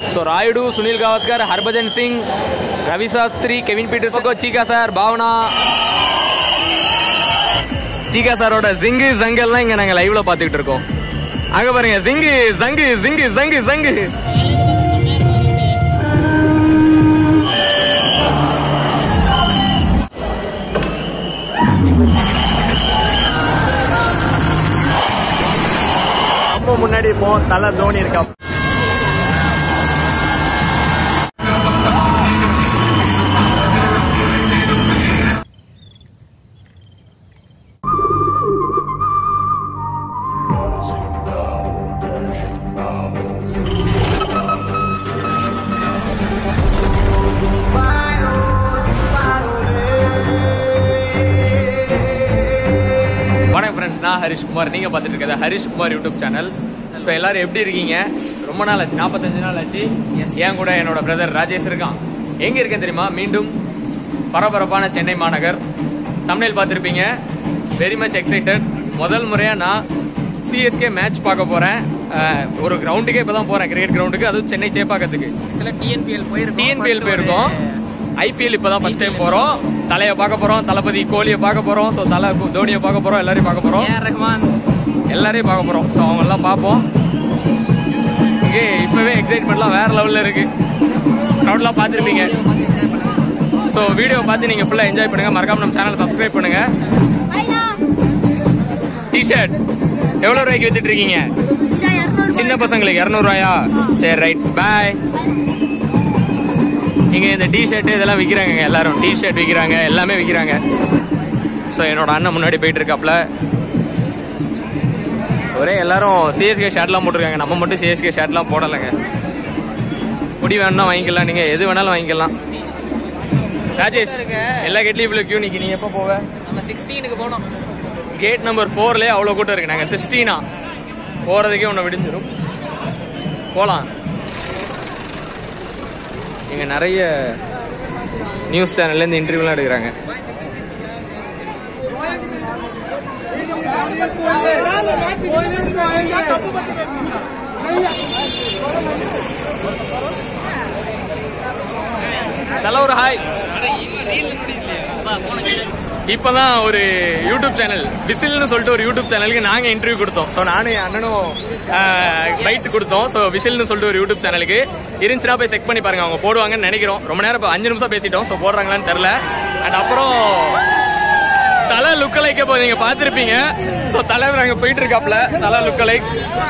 So Rayudu Sunil Gavaskar Harbhajan Singh Ravi Shastri Kevin పీటర్స్కో Cheeka sir Bhavana Cheeka சாரோட ஜிங்கு ஜங்கெல்லாம் இங்க நாங்க லைவ்ல பாத்துக்கிட்டு இருக்கோம் அங்க பாருங்க ஜிங்கு ஜங்கு ஜிங்கு ஜங்கு ஜங்கு நம்ம முன்னாடி இப்போ தலை தோனி இருக்கா வணக்கம் ஃப்ரெண்ட்ஸ் நான் ஹரிஷ் குமார் நீங்க பார்த்துட்டு இருக்கிறது Harish Kumar YouTube channel so எல்லாரும் எப்படி இருக்கீங்க ரொம்ப நாள் ஆச்சு நாற்பத்தஞ்சு நாள் ஆச்சு என் கூட என்னோட பிரதர் ராஜேஷ் இருக்கான் எங்க இருக்கேன் தெரியுமா மீண்டும் பரபரப்பான சென்னை மாநகர் தமிழில் பார்த்துருப்பீங்க வெரி மச் எக்ஸைட்டட் முதல் முறையாக நான் சிஎஸ்கே மேட்ச் பார்க்க போகிறேன் ஒரு கிரவுண்டுக்கே இப்போ தான் போகிறேன் கிரிக்கெட் கிரவுண்டுக்கு அதுவும் சென்னை சேப்பாக்கத்துக்கு சில டிஎன்பிஎல் போயிருக்கோம் டிஎன்பிஎல் போயிருக்கோம் ஐபிஎல் இப்போ தான் ஃபர்ஸ்ட் டைம் போகிறோம் தலையை பார்க்க போகிறோம் தளபதி கோலியை பார்க்க போகிறோம் ஸோ தலை தோனியை பார்க்க போகிறோம் எல்லாரையும் பார்க்க போகிறோம் ஏஆர் ரஹ்மான் எல்லாரையும் பார்க்க போகிறோம் ஸோ அவங்கெல்லாம் பார்ப்போம் இங்கே இப்போவே எக்ஸைட்மெண்ட்லாம் வேற லெவலில் இருக்கு க்ரௌட்லாம் பார்த்துருப்பீங்க ஸோ வீடியோ பார்த்து நீங்கள் ஃபுல்லாக என்ஜாய் பண்ணுங்கள் மறக்காம நம்ம சேனலை சப்ஸ்கிரைப் பண்ணுங்க டிஷர்ட் எவ்வளோ ரூபாய்க்கு வித்துட்டு இருக்கீங்க சின்ன பசங்களுக்கு இரநூறுவாயா சரி ரைட் பாய் இங்கே இந்த டிஷர்ட் இதெல்லாம் விற்கிறாங்க எல்லாரும் டிஷர்ட் விற்கிறாங்க எல்லாமே விற்கிறாங்க ஸோ என்னோட அண்ணன் முன்னாடி போயிட்டு இருக்காப்ல ஒரே எல்லாரும் சிஎஸ்கே ஷர்ட்லாம் போட்டிருக்காங்க நம்ம மட்டும் சிஎஸ்கே ஷர்ட்லாம் போடலைங்க முடி வேணும்னா வாங்கிக்கலாம் நீங்கள் எது வேணாலும் வாங்கிக்கலாம் ராஜேஷ் எல்லா கேட்லையும் இவ்வளோ கியூ நிற்கி நீ எப்போ போவ நம்ம சிக்ஸ்டீனுக்கு போனோம் கேட் நம்பர் ஃபோர்லேயே அவ்வளோ கூட்டம் இருக்கு நாங்கள் சிக்ஸ்டீனா போகிறதுக்கே ஒன்று விடிஞ்சிரும் போகலாம் இங்கே நிறைய நியூஸ் சேனல்லேருந்து இன்டர்வியூலாம் எடுக்கிறாங்க தலைவர் ஹாய் இப்பதான் ஒரு யூடியூப் சேனல் விசில்னு சொல்லிட்டு ஒரு யூடியூப் சேனலுக்கு நாங்க இன்டர்வியூ கொடுத்தோம் ஸோ நானும் என் அண்ணனும் பைட் கொடுத்தோம் ஸோ விசில்னு சொல்லிட்டு ஒரு யூடியூப் சேனலுக்கு இருந்துச்சுன்னா போய் செக் பண்ணி பாருங்க அவங்க போடுவாங்கன்னு நினைக்கிறோம் ரொம்ப நேரம் இப்போ அஞ்சு நிமிஷம் பேசிட்டோம் ஸோ போடுறாங்களான்னு தெரில அண்ட் அப்புறம் தலை லுக்கலைக்க இப்போ நீங்க பார்த்துருப்பீங்க ஸோ தலைவர் அங்கே போயிட்டு இருக்காப்ல தலை லுக்கலைக்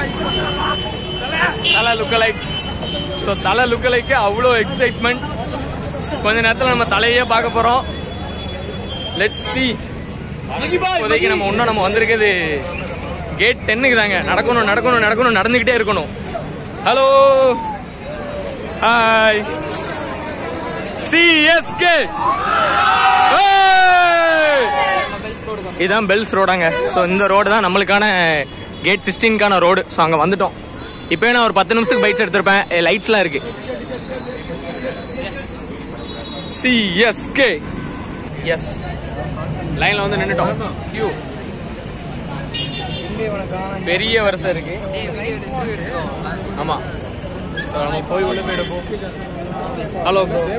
தலை லுக்கலைக் ஸோ தலை லுக்கலைக்கு அவ்வளோ எக்ஸைட்மெண்ட் கொஞ்ச நேரத்தில் நம்ம தலையே பார்க்க போறோம் லெட்ஸ் சி இப்போதைக்கு நம்ம இன்னும் நம்ம வந்திருக்கிறது கேட் டென்னுக்கு தாங்க நடக்கணும் நடக்கணும் நடக்கணும் நடந்துகிட்டே இருக்கணும் ஹலோ ஹாய் சிஎஸ்கே இதான் பெல்ஸ் ரோடாங்க ஸோ இந்த ரோடு தான் நம்மளுக்கான கேட் சிக்ஸ்டீன்கான ரோடு ஸோ அங்கே வந்துட்டோம் இப்போ நான் ஒரு பத்து நிமிஷத்துக்கு பைக்ஸ் எடுத்திருப்பேன் லைட்ஸ்லாம் இருக்கு சிஎஸ்கே எஸ் லைன்ல வந்து நின்னுட்டோம் கியூ பெரிய வருஷம் இருக்கு ஆமா So, நம்ம போய் உள்ள போய் எடுப்போம் ஹலோ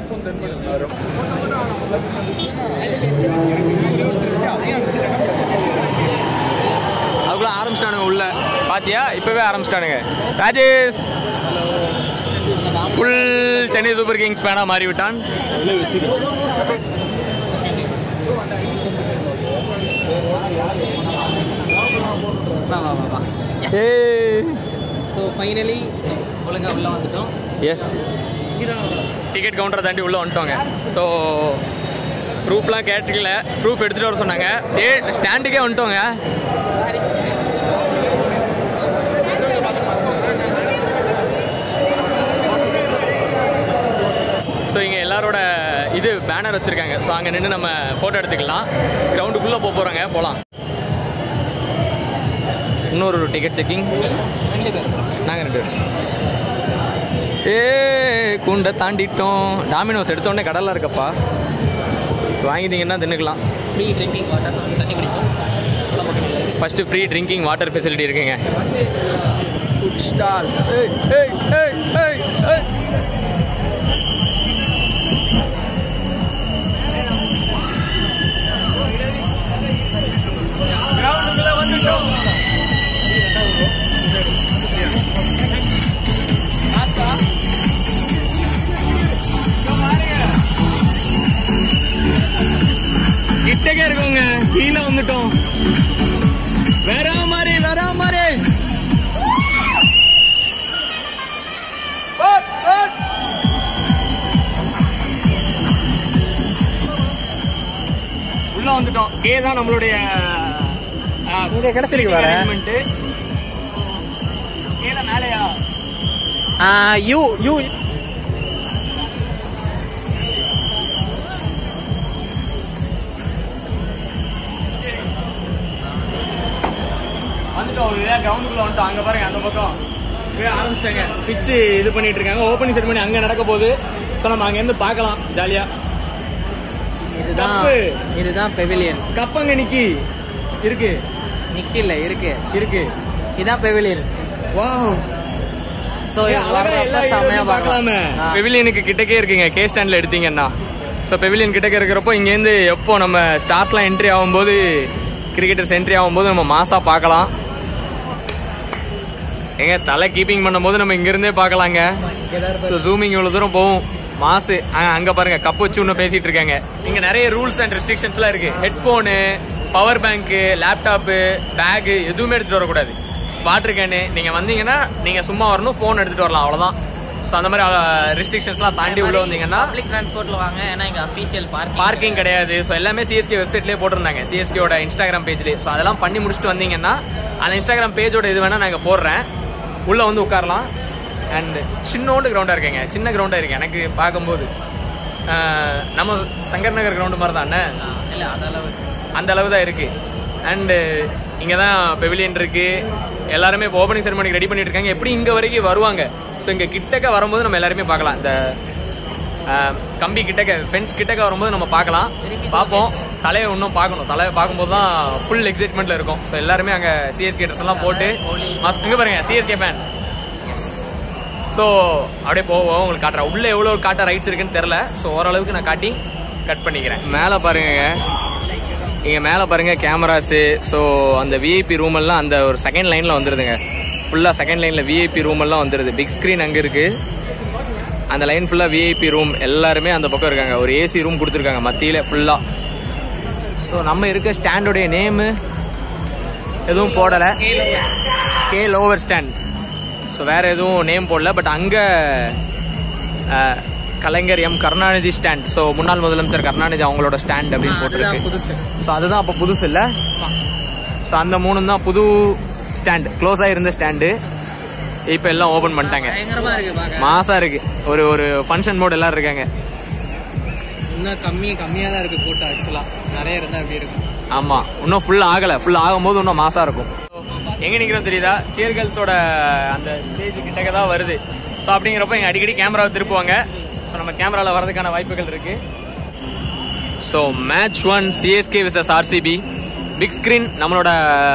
அதுக்குள்ள ஆரம்பிச்சிட்டானுங்க உள்ள பாத்தியா இப்பவே ஆரம்பிச்சிட்டானுங்க Rajesh full Chennai super kings ஃபேனா மாறி விட்டான் வா வா வா வா ஸோ ஃபைனலி ஒழுங்கா உள்ள வந்துட்டோம் எஸ் டிக்கெட் கவுண்டரை தாண்டி உள்ளே வந்துட்டோங்க ஸோ ப்ரூஃப்லாம் கேட்டுக்கல ப்ரூஃப் எடுத்துகிட்டு வர சொன்னாங்க ஏ ஸ்டாண்டுக்கே வந்துட்டோங்க ஸோ இங்கே எல்லாரோட இது பேனர் வச்சுருக்காங்க ஸோ அங்கே நின்று நம்ம ஃபோட்டோ எடுத்துக்கலாம் கிரவுண்டுக்குள்ளே போக போகிறோங்க போகலாம் இன்னொரு டிக்கெட் செக்கிங் ரெண்டு பேர் நாங்கள் ரெண்டு பேரும் ஏ கூண்டை தாண்டிட்டோம் டாமினோஸ் எடுத்த உடனே கடலாக இருக்கப்பா வாங்கிட்டீங்கன்னா தின்னுக்கலாம் ஃப்ரீ ட்ரிங்கிங் வாட்டர் ஃபஸ்ட்டு தண்ணி குடிப்போம் உள்ள பக்கம் இல்லை. First free drinking water facility இருக்குங்க ஃபுட் ஸ்டால்ஸ் வந்துட்டோம் வேற மாதிரி வேற மாதிரி ஓட், ஓட். உள்ள வந்துட்டோம் கே தான் நம்மளுடைய இங்க கிடைச்சிருக்கு வேற. கே தான் மேலையா யூ யூ வந்துட்டோம் ஒரு கிரவுண்டுக்குள்ள வந்துட்டோம் அங்க பாருங்க அந்த பக்கம் இப்பவே ஆரம்பிச்சிட்டாங்க பிச்சு இது பண்ணிட்டு இருக்காங்க ஓப்பனிங் செரிமனி அங்க நடக்க போகுது ஸோ நம்ம அங்க இருந்து பார்க்கலாம் ஜாலியா இதுதான் கப்பு. இதுதான் பெவிலியன் கப்பங்க நிக்கி இருக்கு நிக்கல இருக்கு இருக்கு இதான் பெவிலியன் வாவ் சோ செமையா பார்க்கலாமே பெவிலியனுக்கு கிட்டக்கே இருக்குங்க கே ஸ்டாண்ட்ல எடுத்தீங்கன்னா ஸோ பெவிலியன் கிட்டக்க இருக்கிறப்போ இங்கேருந்து எப்போ நம்ம ஸ்டார்ஸ்லாம் என்ட்ரி ஆகும்போது கிரிக்கெட்டர்ஸ் என்ட்ரி ஆகும்போது நம்ம மாசா பார்க்கலாம் ஏங்க தலை கீப்பிங் பண்ணும்போது நம்ம இங்கிருந்தே பார்க்கலாங்க ஸோ ஜூமிங் இவ்வளோ தூரம் போகும் மாசு ஆ, அங்க பாருங்க கப் வச்சு ஒன்று பேசிட்டு இருக்காங்க இங்க நிறைய ரூல்ஸ் அண்ட் ரெஸ்ட்ரிக்ஷன்ஸ்லாம் இருக்கு headphone power bank laptop bag எதுவுமே எடுத்துட்டு வரக்கூடாது வாட்டர் கேனு நீங்க வந்தீங்கன்னா நீங்க சும்மா வரணும் ஃபோன் எடுத்துட்டு வரலாம் அவ்வளவுதான் ஸோ அந்த மாதிரி ரெஸ்ட்ரிக்ஷன்ஸ்லாம் தாண்டி உள்ள வந்தீங்கன்னா பப்ளிக் டிரான்ஸ்போர்ட்ல வாங்க ஏன்னா இங்க அபிஷியல் பார்க்கிங் பார்க்கிங் கிடையாது ஸோ எல்லாமே சிஎஸ்கே வெப்சைட்லேயே போட்டிருந்தாங்க சிஎஸ்கேயோட இன்ஸ்டாகிராம் பேஜ்லேயே ஸோ அதெல்லாம் பண்ணி முடிச்சுட்டு வந்தீங்கன்னா அந்த இன்ஸ்டாகிராம் பேஜோட இது வேணால் நாங்கள் போடுறேன் உள்ளே வந்து உட்காரலாம் அண்ட் சின்னோண்டு கிரவுண்டாக இருக்குங்க சின்ன கிரவுண்டாக இருக்கு எனக்கு பார்க்கும்போது ஆஹ், நம்ம சங்கர் நகர் கிரவுண்டு மாதிரி தான் அண்ணே இல்ல அதளவு அந்த அளவு தான் இருக்கு அண்டு இங்கே தான் பெவிலியன் இருக்கு எல்லாருமே இப்போ ஓப்பனிங் செரமனிக்கு ரெடி பண்ணிட்டு இருக்காங்க எப்படி இங்கே வரைக்கும் வருவாங்க ஸோ இங்கே கிட்டக்க வரும்போது நம்ம எல்லாருமே பார்க்கலாம் இந்த ஆஹ், கம்பி கிட்டக்க ஃபென்ஸ் கிட்டக்க வரும்போது நம்ம பார்க்கலாம் பார்ப்போம் தலையை இன்னும் பார்க்கணும் தலையை பார்க்கும்போது தான் ஃபுல் எக்ஸைட்மெண்ட்ல இருக்கும் ஸோ எல்லாருமே அங்கே சிஎஸ்கே ட்ரெஸ் எல்லாம் போட்டு மஸ்த் இங்கே பாருங்க சிஎஸ்கே ஃபேன் ஸோ அப்படியே போவோம் உங்களுக்கு காட்டுறேன் உள்ள எவ்வளோ காட்ட ரைட்ஸ் இருக்குன்னு தெரில ஸோ ஓரளவுக்கு நான் காட்டி கட் பண்ணிக்கிறேன் மேலே பாருங்க இங்கே மேலே பாருங்க கேமராஸு ஸோ அந்த விஐபி ரூம் எல்லாம் அந்த ஒரு செகண்ட் லைனில் வந்துடுதுங்க ஃபுல்லாக செகண்ட் லைனில் விஐபி ரூம் எல்லாம் வந்துடுது பிக் ஸ்க்ரீன் அங்கே இருக்கு அந்த லைன் ஃபுல்லாக விஐபி ரூம் எல்லாருமே அந்த பக்கம் இருக்காங்க ஒரு ஏசி ரூம் கொடுத்துருக்காங்க மத்தியில் ஃபுல்லாக ஸோ நம்ம இருக்க ஸ்டாண்டோடைய நேமு எதுவும் போடலை கே லோவர் ஸ்டாண்ட் ஸோ வேற எதுவும் நேம் போடல பட் அங்கே Kalaignar M Karunanidhi stand so முன்னாள் முதலமைச்சர் கருணாநிதி அவங்களோட ஸ்டாண்ட் அப்படின்னு அதுதான் போட்டிருக்கு புதுசு ஸோ அதுதான் அப்போ புதுசு இல்லை ஸோ அந்த மூணு தான் புது ஸ்டாண்ட் க்ளோஸாக இருந்த ஸ்டாண்டு இப்போ எல்லாம் ஓப்பன் பண்ணிட்டாங்க பயங்கரமா இருக்கு பாக்க மாசா இருக்கு ஒரு ஒரு ஃபங்க்ஷன் மோட் எல்லாரும் இருக்காங்க இன்னும் கம்மி கம்மியா தான் இருக்கு கூட்டம் ஆக்சுவலா நிறைய இருந்தா அப்படி இருக்கும் ஆமா இன்னும் ஃபுல் ஆகல ஃபுல் ஆகும்போது இன்னும் மாசா இருக்கும் எங்க நிக்கிறோம் தெரியுதா சியர் கேர்ள்ஸோட அந்த ஸ்டேஜ் கிட்டக்க தான் வருது ஸோ அப்படிங்கிறப்ப இங்க அடிக்கடி கேமராவை திருப்புவாங்க ஸோ நம்ம கேமரால வரதுக்கான வாய்ப்புகள் இருக்கு so match one CSK versus RCB big screen நம்மளோட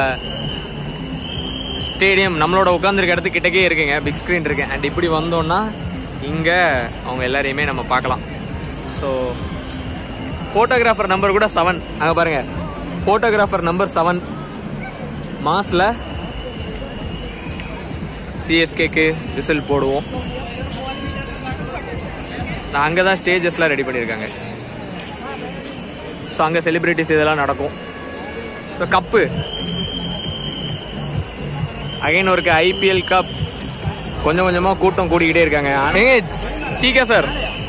ஸ்டேடியம் நம்மளோட உட்காந்துருக்க இடத்துக்கு கிட்டக்கே இருக்குங்க பிக் ஸ்க்ரீன் இருக்கு அண்ட் இப்படி வந்தோம்னா இங்கே அவங்க எல்லாரையுமே நம்ம பார்க்கலாம் ஸோ ஃபோட்டோகிராஃபர் நம்பர் கூட செவன் அங்கே பாருங்க ஃபோட்டோகிராஃபர் நம்பர் செவன் மாஸில் சிஎஸ்கேக்கு விசில் போடுவோம் அங்கே தான் ஸ்டேஜஸ்லாம் ரெடி பண்ணியிருக்காங்க ஸோ அங்கே செலிப்ரிட்டிஸ் இதெல்லாம் நடக்கும் ஸோ கப்பு அகைன் ஒரு ஐபிஎல் கப் கொஞ்சம் கொஞ்சமா கூட்டம் கூடிக்கிட்டே இருக்காங்க ஏங்க, சீக்கா சார்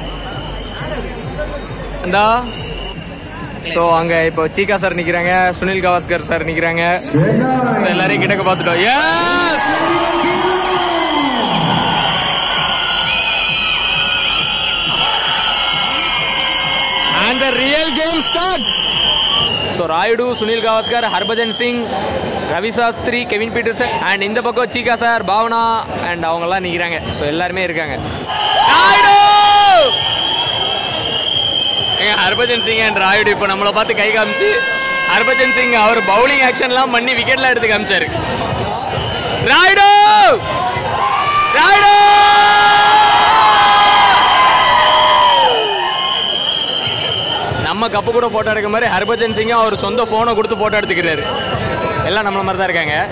இந்தா ஸோ அங்க இப்போ சீக்கா சார் நிக்கிறாங்க சுனில் கவாஸ்கர் சார் நிக்கிறாங்க ஸோ எல்லாரையும் கிட்டக்க பார்த்துட்டோம் Yes! And the real game starts. So Rayudu Sunil Gavaskar Harbhajan Singh Ravi Shastri Kevin Pietersen and இந்த பக்கம் சீகா சார் பாவனா அண்ட் அவங்கெல்லாம் நிற்கிறாங்க ஸோ எல்லாருமே இருக்காங்க ராயுடு ஏங்க ஹர்பஜன் சிங் அண்ட் ராயுடு இப்போ நம்மளை பார்த்து கை காமிச்சு ஹர்பஜன் சிங் அவர் பவுலிங் ஆக்ஷன்லாம் பண்ணி விக்கெட்லாம் எடுத்து காமிச்சாரு ராயுடு ராயுடு நம்ம கப்பு கூட ஃபோட்டோ எடுக்க மாதிரி ஹர்பஜன் சிங்கும் அவர் சொந்த ஃபோனை கொடுத்து ஃபோட்டோ எடுத்துக்கிறாரு எல்லாம் நம்மள மாதிரி தான் இருக்காங்க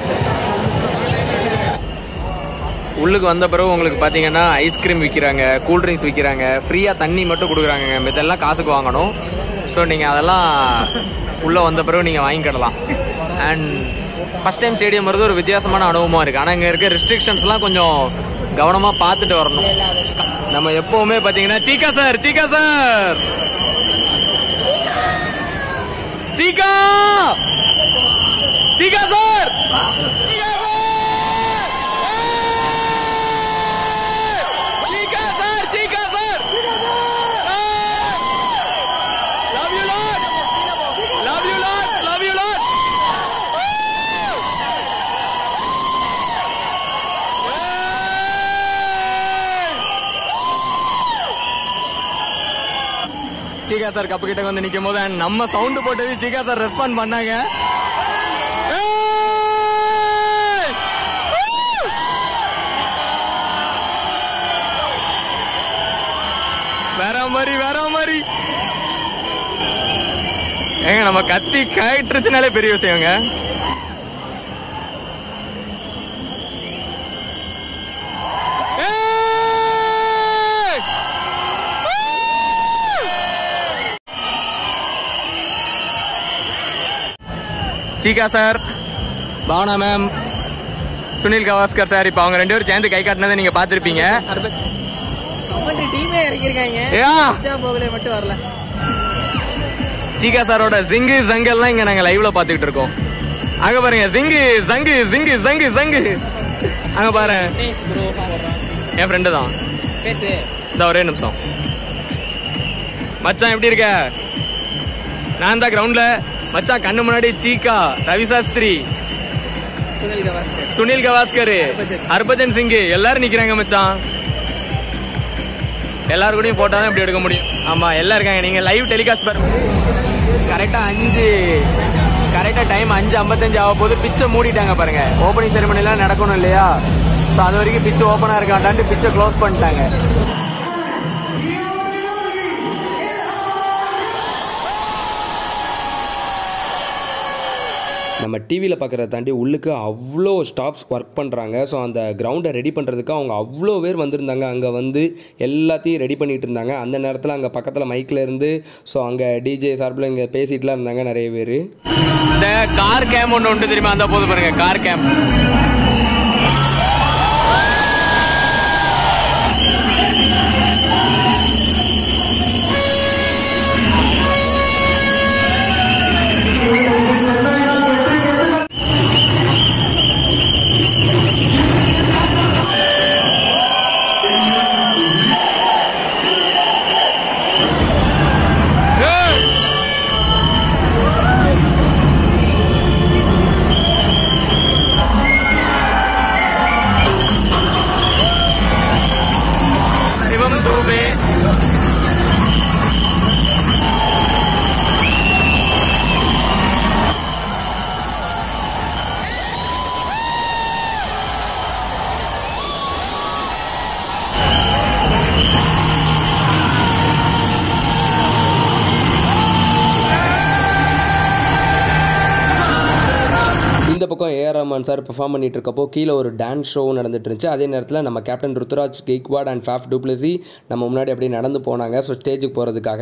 உள்ளுக்கு வந்த பிறகு உங்களுக்கு பார்த்தீங்கன்னா ஐஸ்கிரீம் விற்கிறாங்க கூல்ட்ரிங்க்ஸ் விற்கிறாங்க ஃப்ரீயாக தண்ணி மட்டும் கொடுக்குறாங்க இதெல்லாம் காசுக்கு வாங்கணும் ஸோ நீங்கள் அதெல்லாம் உள்ளே வந்த பிறகு நீங்கள் வாங்கிக்கிடலாம் அண்ட் ஃபஸ்ட் டைம் ஸ்டேடியம் வருது ஒரு வித்தியாசமான அனுபவமாக இருக்குது ஆனால் இங்கே இருக்க ரெஸ்ட்ரிக்ஷன்ஸ்லாம் கொஞ்சம் கவனமாக பார்த்துட்டு வரணும் நம்ம எப்போவுமே பார்த்தீங்கன்னா Cheeka sir Cheeka sir Cheeka Cheeka sir Cheeka sir Cheeka sir love you lot love you lot love you lot Cheeka sir cup கிட்ட வந்து நிக்கும் போது and நம்ம சவுண்ட் போட்டது சீகா சார் ரெஸ்பாண்ட் பண்ணாங்க ஏய்! வேற மாதிரி வேற மாதிரி ஏங்க நம்ம கத்தி கயிற்றுச்சுனாலே பெரிய விஷயங்க ஏய்! Cheeka sir Bhavana ma'am Sunil Gavaskar sir இப்போ அவங்க ரெண்டு பேரும் சேர்ந்து கை காட்டினதை நீங்க பார்த்திருப்பீங்க கமெண்ட்ரி டீமே இறக்கிருக்காங்க யா. போகலே மட்டும் வரல சீகா சாரோட ஜிங்கு ஜங்கல்லாம் இங்க நாங்க லைவ்ல பாத்துக்கிட்டு இருக்கோம் அங்க பாருங்க ஜிங்கு ஜங்கு ஜிங்கு ஜங்கு ஜங்கு அங்க பாரு டேஸ் ப்ரோ வர்றான் என் ஃப்ரெண்டு தான் பேசு இந்த ஒரே நிமிஷம் மச்சான் எப்படி இருக்க நான் தான் கிரவுண்ட்ல மச்சான் கண்ணு முன்னாடி சீக்கா ரவி சாஸ்திரி சுனில் கவாஸ்கர் சுனில் கவாஸ்கர் ஹர்பஜன் சிங் எல்லாரும் நிக்கிறாங்க மச்சான் எல்லாரு கூடயும் போட்டோ தான் இப்படி எடுக்க முடியும் ஆமா எல்லாம் இருக்காங்க நீங்க லைவ் டெலிகாஸ்ட் பாருங்க கரெக்டா அஞ்சு கரெக்டா டைம் அஞ்சு ஐம்பத்தஞ்சு ஆக போது பிச்சை மூடிட்டாங்க பாருங்க ஓப்பனிங் செரிமனிலாம் நடக்கணும் இல்லையா ஸோ அது வரைக்கும் பிச்சு ஓப்பனாக இருக்காண்டான்ட்டு பிச்சை க்ளோஸ் பண்ணிட்டாங்க நம்ம டிவியில் பார்க்குறத தாண்டி உள்ளுக்கு அவ்வளோ ஸ்டாஃப்ஸ் ஒர்க் பண்ணுறாங்க ஸோ அந்த கிரவுண்டை ரெடி பண்ணுறதுக்கு அவங்க அவ்வளோ பேர் வந்திருந்தாங்க அங்கே வந்து எல்லாத்தையும் ரெடி பண்ணிட்டு இருந்தாங்க அந்த நேரத்தில் அங்கே பக்கத்தில் மைக்கில் இருந்து ஸோ அங்கே டிஜே சார்பில் இங்கே பேசிட்டுலாம் இருந்தாங்க நிறைய பேர் இந்த கார் கேம் ஒன்று உண்டு தெரியுமா அந்த போது பாருங்க கார் கேம் சிவம் தூபே இந்த பக்கம் ஏஆர் ரஹ்மான் சார் பெர்ஃபார்ம் பண்ணிட்டு இருக்கப்போ கீழே ஒரு டான்ஸ் ஷோ நடந்துட்டு இருந்துச்சு அதே நேரத்தில் நம்ம captain Ruturaj Gaikwad and Faf du Plessis நம்ம முன்னாடி அப்படியே நடந்து போனாங்க ஸோ ஸ்டேஜுக்கு போகிறதுக்காக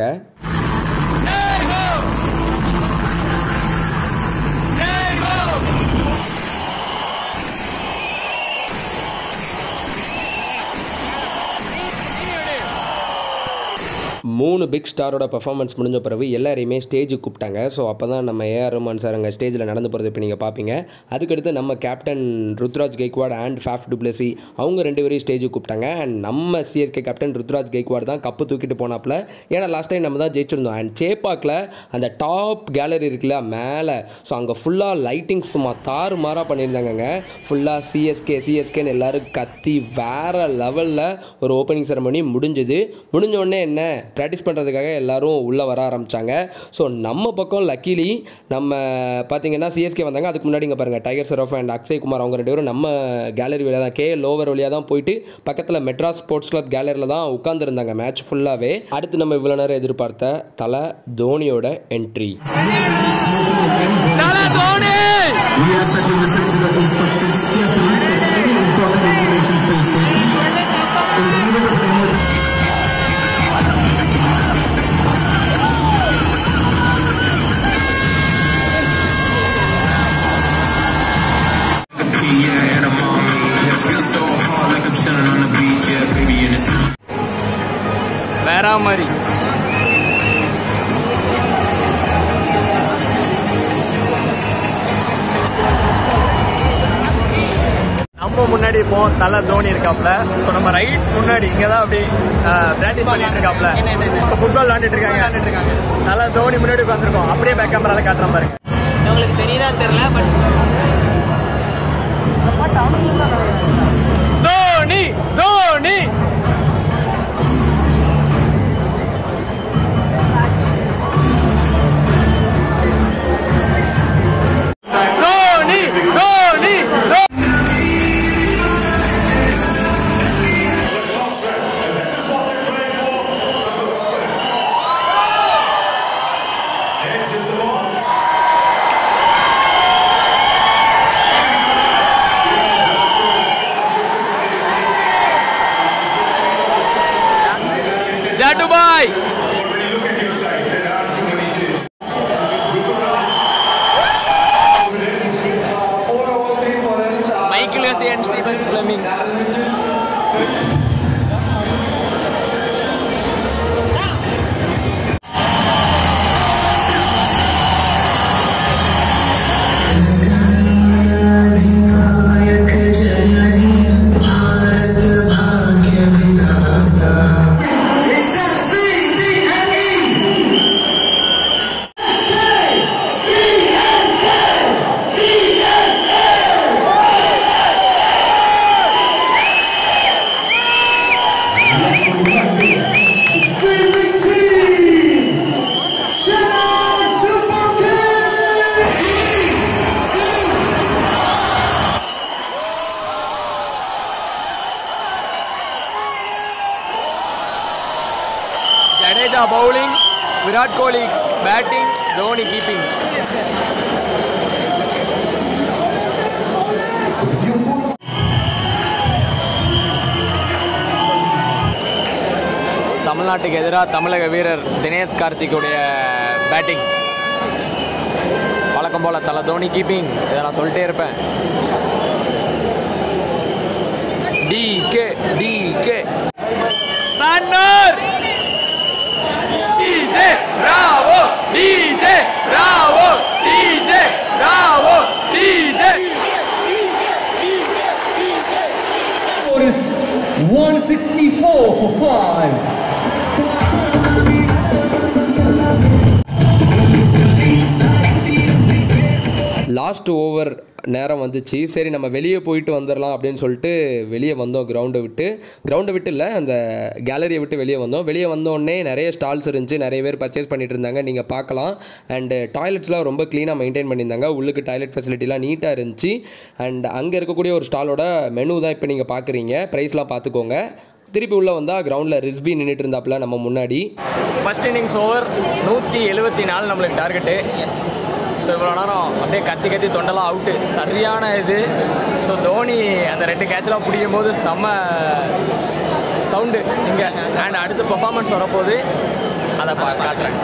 மூணு பிக் ஸ்டாரோட பெர்ஃபார்மன்ஸ் முடிஞ்ச பிறகு எல்லாரையுமே ஸ்டேஜுக்கு கூப்பிட்டாங்க ஸோ அப்போ தான் நம்ம ஏஆர் ரஹ்மான் சார் அங்கே ஸ்டேஜில் நடந்து போகிறது இப்போ நீங்கள் பார்ப்பீங்க அதுக்கடுத்து நம்ம captain Ruturaj Gaikwad and Faf du Plessis அவங்க ரெண்டு பேரையும் ஸ்டேஜுக்கு கூப்பிட்டாங்க அண்ட் நம்ம சிஎஸ்கே கேப்டன் ருத்ராஜ் கெய்க்வாட் தான் கப்பு தூக்கிட்டு போனாப்புல ஏன்னா லாஸ்ட் டைம் நம்ம தான் ஜெயிச்சிருந்தோம் அண்ட் சேப்பாக்கில் அந்த டாப் கேலரி இருக்குல்ல மேலே ஸோ அங்கே ஃபுல்லாக லைட்டிங் சும்மா தாறு மாறாக பண்ணியிருந்தாங்கங்க ஃபுல்லாக சிஎஸ்கே சிஎஸ்கேன்னு எல்லாரும் கத்தி வேற லெவலில் ஒரு ஓப்பனிங் செரமனி முடிஞ்சது முடிஞ்ச உடனே என்ன ப்ராக்டிஸ் பண்ணுறதுக்காக எல்லாரும் உள்ளே வர ஆரம்பித்தாங்க ஸோ நம்ம பக்கம் லக்கிலி நம்ம பார்த்தீங்கன்னா சிஎஸ்கே வந்தாங்க அதுக்கு முன்னாடி இங்கே பாருங்கள் டைகர் சரோஃப் அண்ட் அக்ஷய் குமார் அவங்க ரெண்டு பேரும் நம்ம கேலரி வழியாக தான் கே லோவர் வழியாக தான் போயிட்டு பக்கத்தில் மெட்ராஸ் ஸ்போர்ட்ஸ் கிளப் கேலரியில் தான் உட்காந்துருந்தாங்க மேட்ச் ஃபுல்லாகவே அடுத்து நம்ம இவ்வளோ நேரம் எதிர்பார்த்த தலை தோனியோட என்ட்ரி தல Dhoni We ask that you listen to the instructions carefully for any important information for safety. In the event of an emergency, வேற மாதிரி நம்ம முன்னாடி இப்போ தலை தோனி இருக்காப்ல ஸோ நம்ம ரைட் முன்னாடி இங்கே தான் அப்படி பிராக்டிஸ் பண்ணிட்டு இருக்காப்ல ஃபுட்பால் விளாண்டுட்டு இருக்காங்க தலை தோனி முன்னாடி உட்காந்துருக்கோம் அப்படியே பேக் கேமரால காட்டுற பாருங்க உங்களுக்கு தெரியுதா தெரியல பட் தோனி தோனி தோனி தோனி ஜாட்டுபாய் மைக்கேல் யோசி and Stephen Fleming Jadeja bowling Virat Kohli batting Dhoni keeping தமிழ்நாட்டுக்கு எதிராக தமிழக வீரர் தினேஷ் கார்த்திக்குடைய பேட்டிங் வழக்கம் போல் தலை தோனி கீப்பிங் இதை நான் சொல்லிட்டே இருப்பேன் D K D K Santner DJ Bravo DJ Bravo DJ Bravo DJ score is 164 for 5. Last over நேரம் வந்துச்சு சரி நம்ம வெளியே போயிட்டு வந்துடலாம் அப்படின்னு சொல்லிட்டு வெளியே வந்தோம் கிரவுண்டை விட்டு கிரவுண்டை விட்டு இல்லை அந்த கேலரியை விட்டு வெளியே வந்தோம் வெளியே வந்தோடனே நிறைய ஸ்டால்ஸ் இருந்துச்சு நிறைய பேர் பர்ச்சேஸ் பண்ணிட்டு இருந்தாங்க நீங்கள் பார்க்கலாம் அண்டு டாய்லெட்ஸ்லாம் ரொம்ப க்ளீனாக மெயின்டைன் பண்ணியிருந்தாங்க உள்ளுக்கு டாய்லெட் ஃபெசிலிட்டிலாம் நீட்டாக இருந்துச்சு அண்ட் அங்கே இருக்கக்கூடிய ஒரு ஸ்டாலோட மெனு தான் இப்போ நீங்கள் பார்க்குறீங்க ப்ரைஸ்லாம் பார்த்துக்கோங்க திருப்பி உள்ளே வந்தால் கிரவுண்டில் ரிஸ்பி நின்றுட்டு இருந்தாப்புல நம்ம முன்னாடி ஃபர்ஸ்ட் இன்னிங்ஸ் ஓவர் நூற்றி எழுபத்தி நாலு நம்மளுக்கு டார்கெட்டு எஸ் ஸோ இவ்வளோ நேரம் அப்படியே கத்தி கத்தி தொண்டெல்லாம் அவுட்டு சரியான இது ஸோ தோனி அந்த ரெண்டு கேட்செலாம் பிடிக்கும் போது செம்ம சவுண்டு இங்கே அண்ட் அடுத்து பர்ஃபார்மன்ஸ் வரப்போகுது அதை பா காட்டுறேன்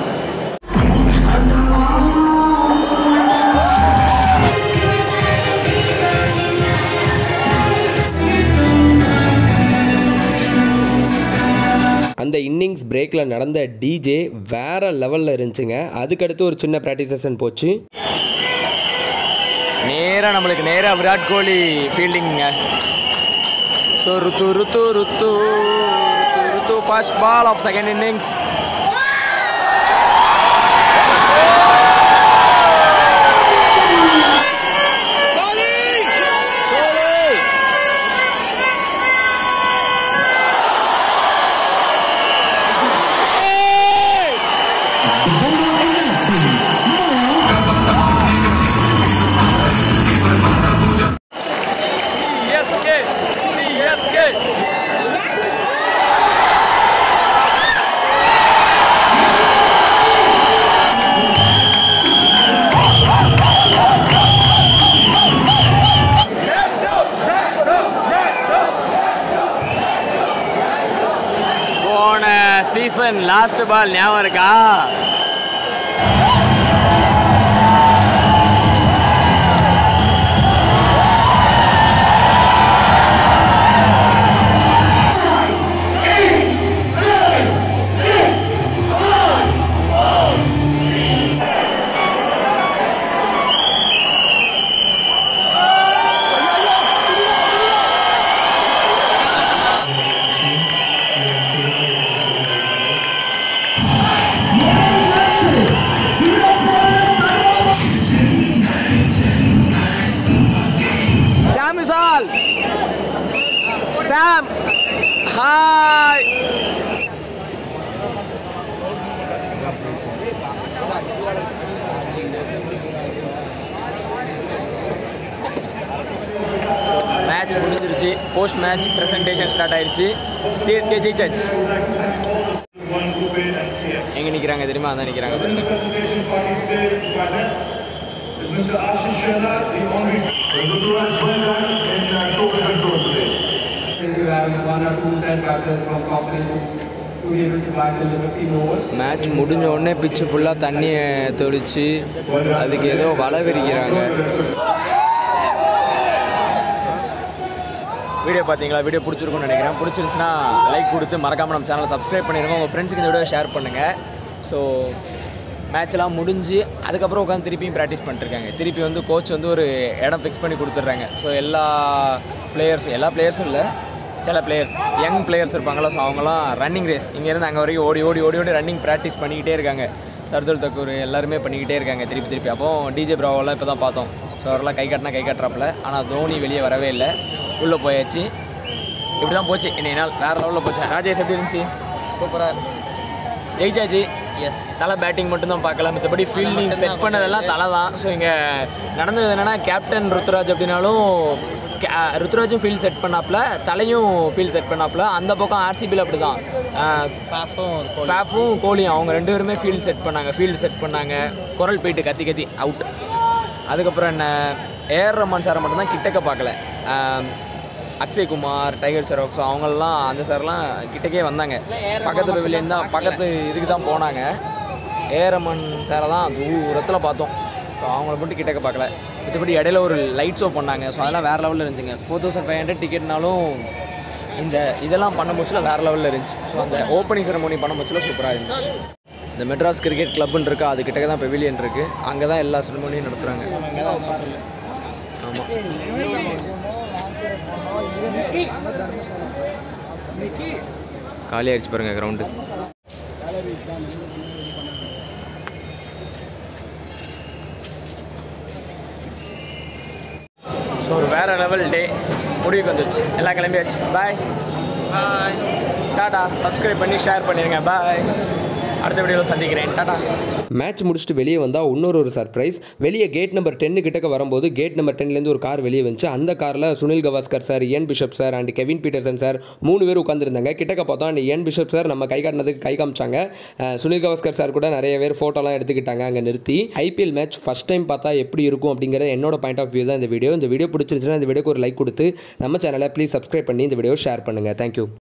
அந்த இன்னிங்ஸ் பிரேக்கில் நடந்த டிஜே வேற லெவலில் இருந்துச்சுங்க அதுக்கடுத்து ஒரு சின்ன ப்ராக்டிஸ் செஷன் போச்சு நேராக நம்மளுக்கு நேராக விராட் கோலி ஃபீல்டிங்க ஸோ ருத்து Ruthu Ruthu Ruthu Ruthu first ball of second innings CSK CSK போன சீசன் லாஸ்ட் பால் ஞாபகம் இருக்கா போஸ்ட் மேட்ச் பிரசன்டேஷன் ஸ்டார்ட் ஆயிடுச்சு சிஎஸ்கே ஜெயிச்சாச்சு எங்க நிக்கிறாங்க தெரியுமா அதான் நிக்கிறாங்க பாருங்க presentation party today to my left is Mr. Ashish Sharma, the honorary Ruturaj Bandhan in uh, total control today. You have one or two set batters from Cochrane to be able to bat the Liberty over. Match முடிஞ்ச உடனே பிச்சு ஃபுல்லாக தண்ணியை தெளிச்சு அதுக்கு ஏதோ வலை விரிக்கிறாங்க video பார்த்தீங்களா வீடியோ பிடிச்சிருக்கும்னு நினைக்கிறேன் பிடிச்சிருந்துச்சுன்னா லைக் கொடுத்து மறக்காமல் நம்ம சேனலை சப்ஸ்கிரைப் பண்ணிடுங்க உங்கள் ஃப்ரெண்ட்ஸுக்கு இந்த வீடியோ ஷேர் பண்ணுங்கள் ஸோ மேட்ச்லாம் முடிஞ்சு அதுக்கப்புறம் உட்காந்து திருப்பியும் ப்ராக்டிஸ் பண்ணிட்டுருக்காங்க திருப்பி வந்து கோச் வந்து ஒரு இடம் ஃபிக்ஸ் பண்ணி கொடுத்துட்றாங்க ஸோ எல்லா பிளேயர்ஸ் எல்லா பிளேயர்ஸும் இல்லை சில பிளேயர்ஸ் யங் பிளேயர்ஸ் இருப்பாங்களா ஸோ அவங்களாம் ரன்னிங் ரேஸ் இங்கேருந்து அங்கே வரைக்கும் ஓடி ஓடி ஓடி ஓடி ரன்னிங் ப்ராக்டிஸ் பண்ணிக்கிட்டே இருக்காங்க சர்துல் தக்கூர் எல்லாருமே பண்ணிக்கிட்டே இருக்காங்க திருப்பி திருப்பி அப்போ டிஜே ப்ராவெல்லாம் இப்போ தான் பார்த்தோம் ஸோ அவரெல்லாம் கை காட்டினா கை காட்டுறாப்புல ஆனால் தோனி வெளியே வரவே இல்லை உள்ளே போயாச்சு இப்படி தான் போச்சு இன்னைக்கு நாள் வேறு லெவலில் போச்சு ராஜேஷ் எப்படி இருந்துச்சு சூப்பராக இருந்துச்சு ஜெயிச்சாச்சு எஸ் தலை பேட்டிங் மட்டும்தான் பார்க்கல மற்றபடி ஃபீல்டிங் செட் பண்ணதெல்லாம் தலை தான் ஸோ இங்கே நடந்தது என்னென்னா கேப்டன் ருத்துராஜ் அப்படின்னாலும் கே- அஹ் ருத்துராஜும் ஃபீல்ட் செட் பண்ணாப்புல தலையும் ஃபீல்ட் செட் பண்ணாப்புல அந்த பக்கம் ஆர்சிபியில் அப்படி தான் ஃபேஃபும் ஃபேஃபும் கோலியும் அவங்க ரெண்டு பேருமே ஃபீல்ட் செட் பண்ணாங்க ஃபீல்டு செட் பண்ணாங்க குரல் போயிட்டு கத்தி கத்தி அவுட் அதுக்கப்புறம் என்ன ஏஆர் ரஹ்மான் சாரை மட்டும்தான் கிட்டக்க பார்க்கல ஆம், அக்ஷய் குமார் டைகர் ஷெராஃப் ஸோ அவங்கெல்லாம் அந்த சார்லாம் கிட்டக்கே வந்தாங்க பக்கத்து பெவிலியன் தான் பக்கத்து இதுக்கு தான் போனாங்க ஏஆர் ரஹ்மான் சாரை தான் தூரத்தில் பார்த்தோம் ஸோ அவங்கள மட்டும் கிட்டக்க பார்க்கல மற்றபடி இடையில ஒரு லைட் ஷோ பண்ணாங்க ஸோ அதெல்லாம் வேறு லெவலில் இருந்துச்சுங்க ஃபோர் தௌசண்ட் ஃபைவ் ஹண்ட்ரட் டிக்கெட்னாலும் இந்த இதெல்லாம் பண்ண முச்சுல வேறு லெவலில் இருந்துச்சு ஸோ அந்த ஓப்பனிங் செரமோனி பண்ண முச்சுல சூப்பராக இருந்துச்சு இந்த மெட்ராஸ் கிரிக்கெட் கிளப்னு இருக்கா அது கிட்டக்க தான் பெவிலியன் இருக்குது அங்கே தான் எல்லா செரமோனியும் நடத்துகிறாங்க ஆமாம் காலி ஆயிடுச்சு பாருங்க கிரவுண்டு ஸோ ஒரு வேறு லெவல் டே முடிவுக்கு வந்துருச்சு எல்லாம் கிளம்பியாச்சு பாய் பாய் டாடா சப்ஸ்கிரைப் பண்ணி ஷேர் பண்ணிடுங்க பாய் அடுத்த வீடியோவில் சந்திக்கிறேன் டாடா மேட்ச் முடிச்சுட்டு வெளியே வந்தால் இன்னொரு ஒரு சர்ப்ரைஸ் வெளியே கேட் நம்பர் டென்னு கிட்டக்க வரும்போது கேட் நம்பர் டென்லேருந்து ஒரு கார் வெளியே வந்துச்சு அந்த காரில் Sunil Gavaskar sir Ian Bishop sir and Kevin Pietersen sir மூணு பேர் உட்காந்துருந்தாங்க கிட்டக்க பார்த்தோம் அண்ட் என் பிஷப் சார் நம்ம கை காட்டினதுக்கு கை காமிச்சாங்க அஹ் சுனில் கவாஸ்கர் சார் கூட நிறைய பேர் ஃபோட்டோலாம் எடுத்துக்கிட்டாங்க அங்கே நிறுத்தி ஐபிஎல் மேட்ச் ஃபஸ்ட் டைம் பார்த்தா எப்படி இருக்கும் அப்படிங்கிறது என்னோட பாயிண்ட் ஆஃப் வியூ தான் இந்த வீடியோ இந்த வீடியோ பிடிச்சிருந்துச்சுன்னா இந்த வீடியோக்கு ஒரு லைக் கொடுத்து நம்ம சேனலை ப்ளீஸ் சப்ஸ்கிரைப் பண்ணி இந்த வீடியோ ஷேர் பண்ணுங்கள் தேங்க்யூ